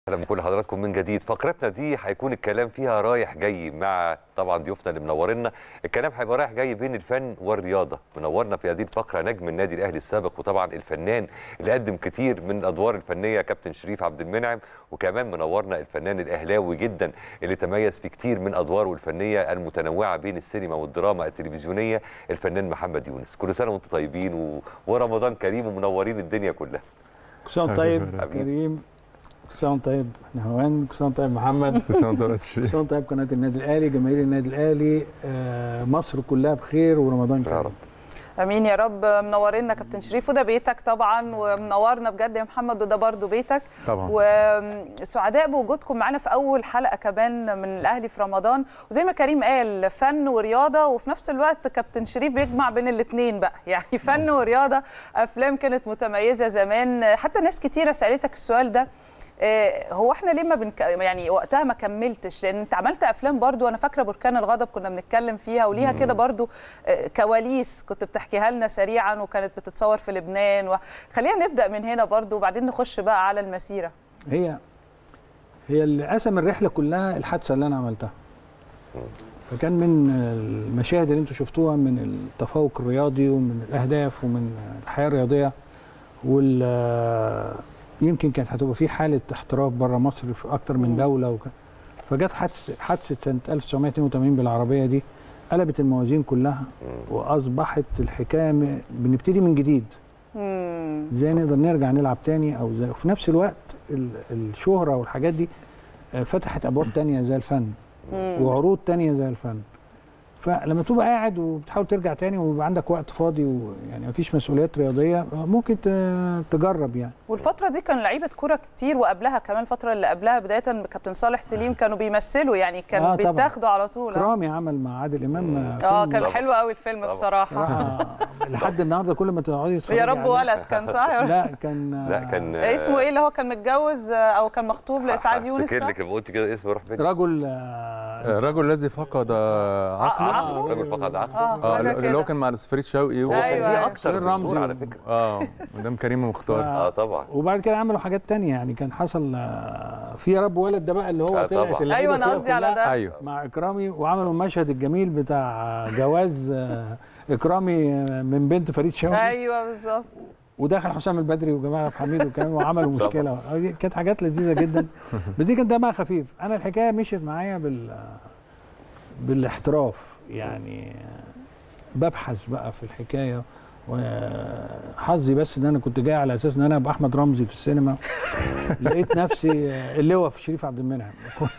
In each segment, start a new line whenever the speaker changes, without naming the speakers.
اهلا بكل حضراتكم من جديد فقرتنا دي هيكون الكلام فيها رايح جاي مع طبعا ضيوفنا اللي منورنا الكلام هيبقى رايح جاي بين الفن والرياضه منورنا في هذه الفقره نجم النادي الاهلي السابق وطبعا الفنان اللي قدم كتير من الادوار الفنيه كابتن شريف عبد المنعم وكمان منورنا الفنان الاهلاوي جدا اللي تميز في كتير من ادواره الفنيه المتنوعه بين السينما والدراما التلفزيونيه الفنان محمد يونس كل سنه وانتم طيبين و... ورمضان كريم ومنورين الدنيا كلها
كل سنه وانت طيب
حبيبي.
كريم كل سنه وانت طيب نهوان كل سنه وانت طيب محمد
كل سنه وانت بس
كل سنه وانت طيب قناه النادي الاهلي جماهير النادي الاهلي آه، مصر كلها بخير ورمضان
يا
كريم
رب
امين يا رب منورنا كابتن شريف وده بيتك طبعا ومنورنا بجد يا محمد وده برضو بيتك
طبعا
وسعداء بوجودكم معانا في اول حلقه كمان من الاهلي في رمضان وزي ما كريم قال فن ورياضه وفي نفس الوقت كابتن شريف بيجمع بين الاثنين بقى يعني فن ورياضه افلام كانت متميزه زمان حتى ناس كتيره سالتك السؤال ده آه، هو احنا ليه ما بنك... يعني وقتها ما كملتش لان انت عملت افلام برضو انا فاكره بركان الغضب كنا بنتكلم فيها وليها كده برضو آه، كواليس كنت بتحكيها لنا سريعا وكانت بتتصور في لبنان و... خلينا نبدا من هنا برضو وبعدين نخش بقى على المسيره
هي هي اللي قسم الرحله كلها الحادثه اللي انا عملتها فكان من المشاهد اللي انتم شفتوها من التفوق الرياضي ومن الاهداف ومن الحياه الرياضيه وال يمكن كانت هتبقى في حاله احتراف بره مصر في اكتر من دوله وك... فجت حادثه حادثه سنه 1982 بالعربيه دي قلبت الموازين كلها واصبحت الحكايه م- بنبتدي من جديد
مم.
ازاي نقدر نرجع نلعب تاني او زي وفي نفس الوقت ال- الشهره والحاجات دي آه، فتحت ابواب تانية زي الفن وعروض تانية زي الفن فلما تبقى قاعد وبتحاول ترجع تاني ويبقى عندك وقت فاضي ويعني مفيش مسؤوليات رياضيه ممكن ت- تجرب يعني
والفتره دي كان لعيبه كوره كتير وقبلها كمان الفتره اللي قبلها بدايه كابتن صالح سليم كانوا بيمثلوا يعني كانوا
آه، طبعاً.
بيتاخدوا على طول آه.
كرامي عمل مع عادل امام
اه
فيلم
كان
طبعاً.
حلو قوي الفيلم
طبعاً.
بصراحه
بصراحة لحد النهارده كل ما تقعدي تتفرجي
يا رب
عليه-
ولد كان صح
لا كان
لا كان
اسمه ايه اللي هو كان متجوز آه، او كان مخطوب لاسعاد يونس
افتكر
صح؟
لك لما قلت كده اسمه روح مني
رجل آه،
الرجل الذي فقد عقله
عقله؟
رجل فقد عقله
اه
اه
حاجة
اللي هو
كده.
كان مع فريد شوقي و...
هو كان
أيوة،
ليه
أيوة.
اكتر
سير
من
رمزي
دور
و-
على فكره
اه مدام كريم مختار
ف-
اه طبعا
وبعد كده عملوا حاجات تانية يعني كان حصل آه، في يا رب ولد ده بقى اللي هو
آه،
طلعت
طبعا.
اللعيبة
ايوه انا
فيها
قصدي على
كلها
ده
ايوه
مع اكرامي وعملوا المشهد الجميل بتاع جواز آه، اكرامي آه، من بنت فريد شوقي
ايوه بالظبط
ودخل حسام البدري وجمال عبد الحميد وكمان وعملوا مشكله آه، دي كانت حاجات لذيذه جدا بس دي كان دمها خفيف انا الحكايه مشيت معايا بال بالاحتراف يعني ببحث بقى في الحكايه وحظي بس ان انا كنت جاي على اساس ان انا ابقى احمد رمزي في السينما لقيت نفسي آه، اللواء في شريف عبد المنعم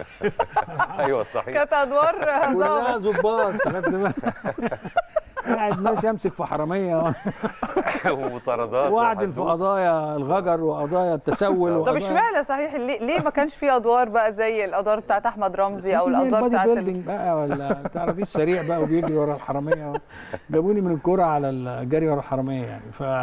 ايوه صحيح
كانت ادوار
كلها
ظابط
ظباط خدت بالك؟ قاعد ماشي امسك في حراميه
ومطاردات
واعدل في
وحدود.
قضايا الغجر وقضايا التسول
طب
وقضايا
اشمعنى صحيح ليه, ليه ما كانش في ادوار بقى زي الادوار بتاعت احمد رمزي او
في
الادوار
البادي
بتاعت ال-
بيلدينج بقى ولا تعرفيش سريع بقى وبيجري ورا الحراميه جابوني من الكوره على الجري ورا الحراميه يعني ف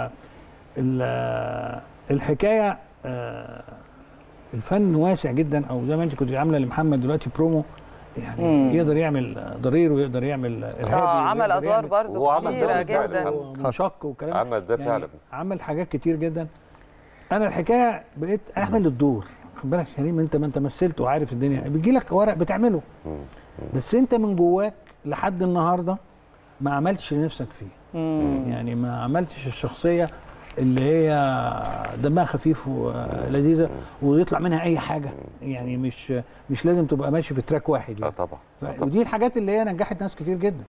ال- الحكايه آه، الفن واسع جدا او زي ما انت كنت عامله لمحمد دلوقتي برومو يعني
مم.
يقدر يعمل ضرير ويقدر يعمل ارهابي
اه عمل
ويقدر
ادوار
يعمل
برضو
هو عمل
كتيره
دور فعلا
جدا
محمد.
ومنشق وكلام
عمل ده فعلا
عمل حاجات كتير جدا انا الحكايه بقيت اعمل الدور خد بالك يا كريم انت ما انت مثلت وعارف الدنيا بيجي لك ورق بتعمله بس انت من جواك لحد النهارده ما عملتش لنفسك فيه يعني ما عملتش الشخصيه اللي هي دمها خفيف ولذيذه ويطلع منها اي حاجه يعني مش مش لازم تبقى ماشي في تراك واحد
اه
يعني
طبعا
ف- ودي الحاجات اللي هي نجحت ناس كتير جدا